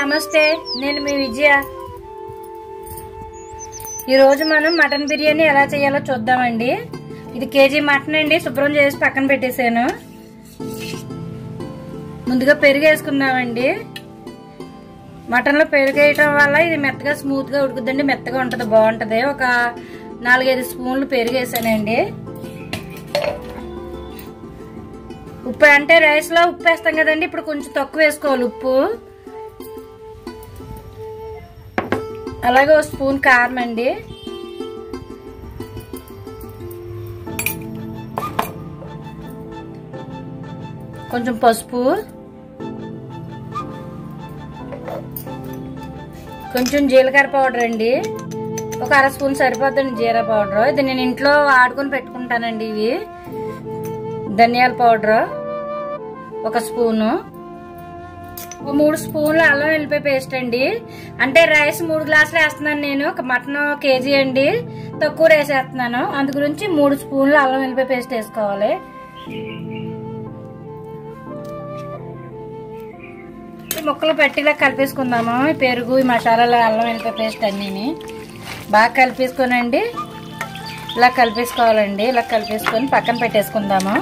నమస్తే నేను మీ విజయ ఈరోజు మనం మటన్ బిర్యానీ ఎలా చేయాలో చూద్దామండి ఇది కేజీ మటన్ అండి శుభ్రం చేసి పక్కన పెట్టేశాను ముందుగా పెరుగు వేసుకుందామండి మటన్లో పెరుగు వేయటం వల్ల ఇది మెత్తగా స్మూత్గా ఉడుకుద్దండి మెత్తగా ఉంటుంది బాగుంటుంది ఒక నాలుగైదు స్పూన్లు పెరుగు వేసానండి ఉప్పు అంటే రైస్లో ఉప్పు వేస్తాం కదండి ఇప్పుడు కొంచెం తక్కువ వేసుకోవాలి ఉప్పు అలాగే ఒక స్పూన్ కారం అండి కొంచెం పసుపు కొంచెం జీలకర్ర పౌడర్ అండి ఒక అర స్పూన్ సరిపోద్దండి జీరా పౌడర్ ఇది నేను ఇంట్లో ఆడుకొని పెట్టుకుంటానండి ఇవి ధనియాల పౌడర్ ఒక స్పూను ఒక మూడు స్పూన్లు అల్లం వెల్లిపాయ పేస్ట్ అండి అంటే రైస్ మూడు గ్లాసులు వేస్తున్నాను నేను ఒక మటన్ కేజీ అండి తక్కువ రైస్ వేస్తున్నాను అందు గురించి మూడు స్పూన్లు అల్లం వెల్లిపాయ పేస్ట్ వేసుకోవాలి ఈ ముక్కలు పట్టిలా కలిపేసుకుందాము ఈ పెరుగు ఈ మసాలాలు అల్లం వెల్లిపాయ పేస్ట్ అన్నీని బాగా కలిపేసుకోనండి ఇలా కలిపేసుకోవాలండి ఇలా కలిపేసుకొని పక్కన పెట్టేసుకుందాము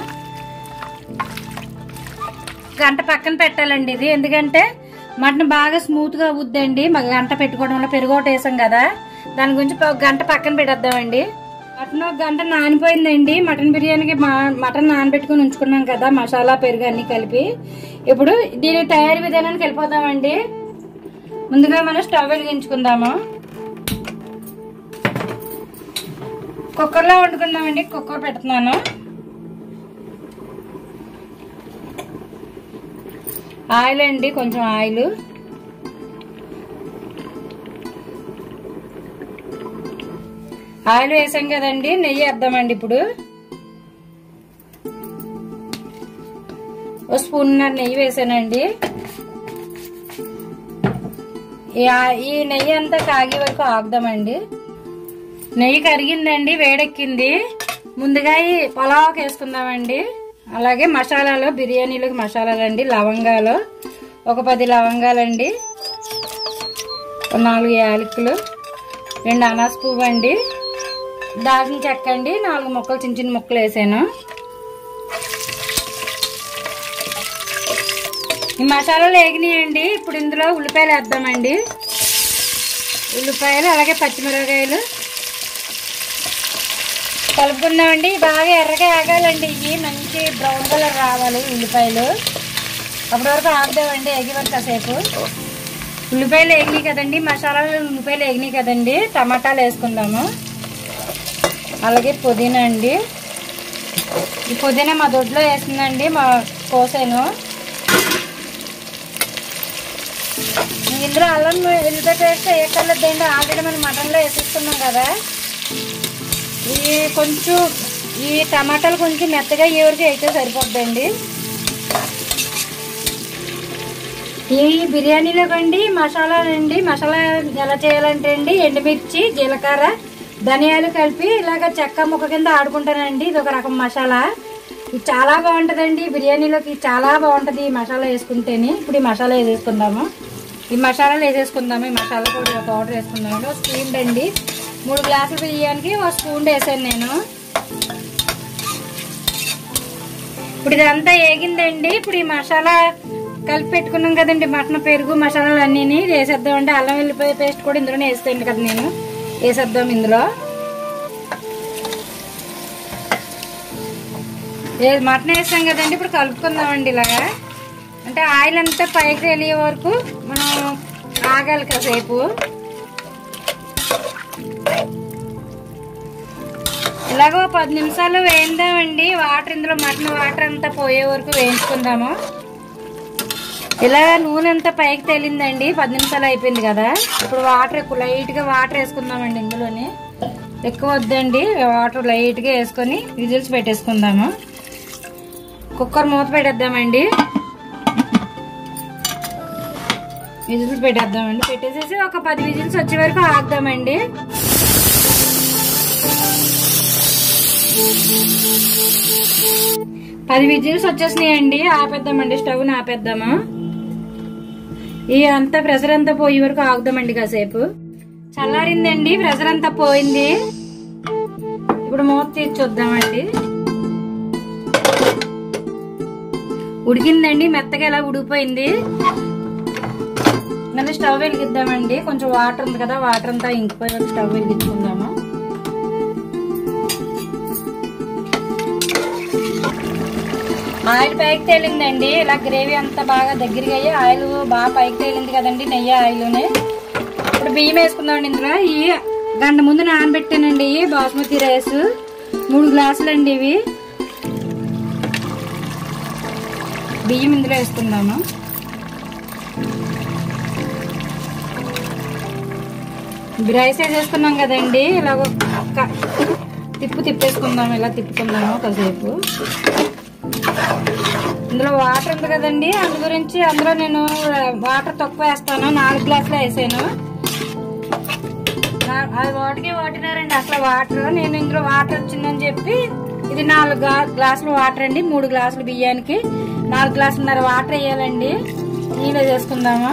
గంట పక్కన పెట్టాలండి ఇది ఎందుకంటే మటన్ బాగా స్మూత్ గా అవుద్దండి మాకు గంట పెట్టుకోవడం వల్ల పెరుగు ఒకటి వేసాం కదా దాని గురించి ఒక గంట పక్కన పెట్టేద్దామండి మటన్ ఒక గంట నానిపోయిందండి మటన్ బిర్యానీకి మటన్ నానబెట్టుకుని ఉంచుకున్నాం కదా మసాలా పెరుగు అన్ని కలిపి ఇప్పుడు దీని తయారీ విధానానికి వెళ్ళిపోదామండి ముందుగా మనం స్టవ్ వెలిగించుకుందాము కుక్కర్లో వండుకుందామండి కుక్కర్ పెడుతున్నాను ఆయిల్ అండి కొంచెం ఆయిల్ ఆయిల్ వేసాం కదండి నెయ్యి వేద్దామండి ఇప్పుడు ఓ స్పూన్ నెయ్యి వేసానండి ఈ నెయ్యి అంతా కాగే వరకు ఆగుదామండి నెయ్యి కరిగిందండి వేడెక్కింది ముందుగా ఈ పొలావకి వేసుకుందామండి అలాగే మసాలాలు బిర్యానీలోకి మసాలాలు అండి లవంగాలు ఒక పది లవంగాలండి నాలుగు యాలకులు రెండు అనాస పువ్వు అండి దాల్చిన చెక్క అండి నాలుగు ముక్కలు చిన్న చిన్న ముక్కలు వేసాను ఈ మసాలాలు వేగినాయండి ఇప్పుడు ఇందులో ఉల్లిపాయలు వేద్దామండి ఉల్లిపాయలు అలాగే పచ్చిమిరపకాయలు కలుపుకుందామండి బాగా ఎర్రగా ఆగాలండి ఇవి మంచి బ్రౌన్ కలర్ రావాలి ఉల్లిపాయలు అప్పటి వరకు ఆగుదామండి ఎగి వరకు కాసేపు ఉల్లిపాయలు వేగినాయి కదండి మసాలాలు ఉల్లిపాయలు వేగినాయి కదండి టమాటాలు వేసుకుందాము అలాగే పుదీనా అండి ఈ పుదీనా మా దొడ్లో వేసిందండి మా కోసాను ఇందులో అల్లం వెల్లిపాయ పేస్ట్ వేయక్కర్లేదండి ఆల్రెడీ మనం మటన్లో వేసేసుకున్నాం కదా ఈ కొంచెం ఈ టమాటాలు కొంచెం మెత్తగా ఏ వరకు అయితే సరిపోద్దండి ఈ బిర్యానీలో కండి మసాలాలండి మసాలా ఎలా చేయాలంటే అండి ఎండుమిర్చి జీలకర్ర ధనియాలు కలిపి ఇలాగ చెక్క ముక్క కింద ఆడుకుంటానండి ఇది ఒక రకం మసాలా ఇది చాలా బాగుంటుందండి బిర్యానీలోకి చాలా బాగుంటుంది ఈ మసాలా వేసుకుంటేనే ఇప్పుడు ఈ మసాలా వేసేసుకుందాము ఈ మసాలాలు వేసేసుకుందాము ఈ మసాలా కూడా పౌడర్ వేసుకుందాము స్పూన్ అండి మూడు గ్లాసులు బియ్యానికి ఒక స్పూన్ వేసాను నేను ఇప్పుడు ఇదంతా వేగిందండి ఇప్పుడు ఈ మసాలా కలిపి పెట్టుకున్నాం కదండి మటన్ పెరుగు మసాలాలు అన్నీ వేసేద్దామండి అల్లం వెల్లిపాయ పేస్ట్ కూడా ఇందులోనే వేస్తాను కదా నేను వేసేద్దాం ఇందులో మటన్ వేస్తాం కదండి ఇప్పుడు కలుపుకుందామండి ఇలాగా అంటే ఆయిల్ అంతా పైకి తెలియ వరకు మనం ఆగాలి కాసేపు ఇలాగో పది నిమిషాలు వేయిందామండి వాటర్ ఇందులో మటన్ వాటర్ అంతా పోయే వరకు వేయించుకుందాము ఇలా నూనె అంతా పైకి తేలిందండి పది నిమిషాలు అయిపోయింది కదా ఇప్పుడు వాటర్ ఎక్కువ లైట్గా వాటర్ వేసుకుందామండి ఇందులోని ఎక్కువ వద్దండి వాటర్ లైట్గా వేసుకొని విజిల్స్ పెట్టేసుకుందాము కుక్కర్ మూత పెట్టేద్దామండి విజిల్స్ పెట్టేద్దామండి పెట్టేసేసి ఒక పది విజిల్స్ వచ్చే వరకు ఆగుదామండి పది విజిల్స్ వచ్చేసినాయండి ఆపేద్దామండి స్టవ్ని ఆపేద్దాము ఈ అంతా ప్రెషర్ అంతా పోయే వరకు ఆగుదామండి కాసేపు చల్లారిందండి ప్రెషర్ అంతా పోయింది ఇప్పుడు మూత తీసి చూద్దామండి ఉడికిందండి మెత్తగా ఇలా ఉడికిపోయింది మళ్ళీ స్టవ్ వెలిగిద్దామండి కొంచెం వాటర్ ఉంది కదా వాటర్ అంతా ఇంకిపోయి స్టవ్ వెలిగించుకుందాము ఆయిల్ పైకి తేలిందండి ఇలా గ్రేవీ అంతా బాగా దగ్గరగా అయ్యి ఆయిల్ బాగా పైకి తేలింది కదండి నెయ్యి ఆయిల్నే ఇప్పుడు బియ్యం వేసుకుందామండి ఇందులో ఈ గంట ముందు నానబెట్టానండి ఇవి బాస్మతి రైస్ మూడు గ్లాసులు అండి ఇవి బియ్యం ఇందులో వేసుకుందాము రైస్ వేసేసుకున్నాం కదండి ఇలాగ ఒక్క తిప్పు తిప్పేసుకుందాము ఇలా తిప్పుకుందాము కాసేపు ఇందులో వాటర్ ఉంది కదండి అందు గురించి అందులో నేను వాటర్ తక్కువ వేస్తాను నాలుగు గ్లాసులు వేసాను నా- అది వాటికి వాటినారండి అసలు వాటర్ నేను ఇందులో వాటర్ వచ్చిందని చెప్పి ఇది నాలుగు గ్లా- గ్లాసులు వాటర్ అండి మూడు గ్లాసులు బియ్యానికి నాలుగు గ్లాసులున్నర వాటర్ వేయాలండి నీళ్ళు చేసుకుందాము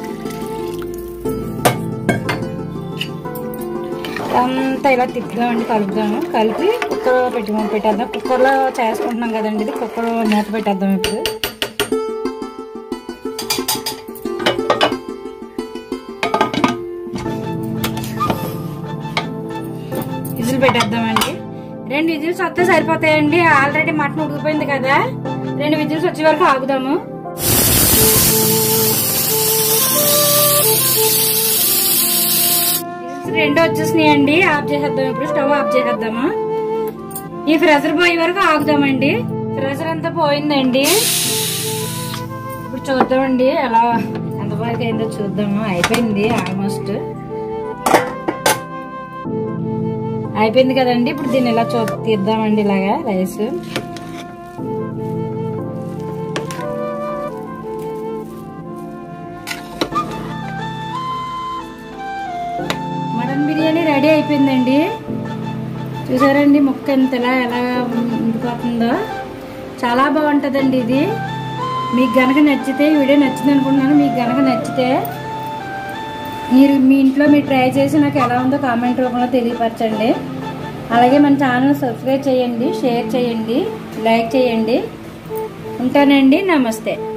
అంతా ఇలా తిప్పుదామండి కలుపుదాము కలిపి కుక్కర్ పెట్టి పెట్టేద్దాం కుక్కర్లో చేసుకుంటున్నాం కదండి ఇది కుక్కర్ మూత పెట్టేద్దాం ఇప్పుడు విజిల్ పెట్టేద్దామండి రెండు విజిల్స్ వస్తే సరిపోతాయండి ఆల్రెడీ మటన్ ఉడికిపోయింది కదా రెండు విజిల్స్ వచ్చే వరకు ఆగుదాము విజిల్స్ రెండు వచ్చేసినాయండి ఆఫ్ చేసేద్దాం ఇప్పుడు స్టవ్ ఆఫ్ చేసేద్దాము ఈ ప్రెషర్ పోయే వరకు ఆగుదామండి ప్రెషర్ అంతా పోయిందండి ఇప్పుడు చూద్దామండి ఎలా ఎంతవరకు అయిందో చూద్దాము అయిపోయింది ఆల్మోస్ట్ అయిపోయింది కదండి ఇప్పుడు దీన్ని ఇలా చూ తీద్దామండి ఇలాగా రైస్ మటన్ బిర్యానీ రెడీ అయిపోయిందండి చూసారండి ముక్క ఎంత ఎలా ఎలా ఉండిపోతుందో చాలా బాగుంటుందండి ఇది మీకు గనక నచ్చితే ఈ వీడియో నచ్చింది అనుకుంటున్నాను మీకు గనక నచ్చితే మీరు మీ ఇంట్లో మీరు ట్రై చేసి నాకు ఎలా ఉందో కామెంట్ రూపంలో తెలియపరచండి అలాగే మన ఛానల్ సబ్స్క్రైబ్ చేయండి షేర్ చేయండి లైక్ చేయండి ఉంటానండి నమస్తే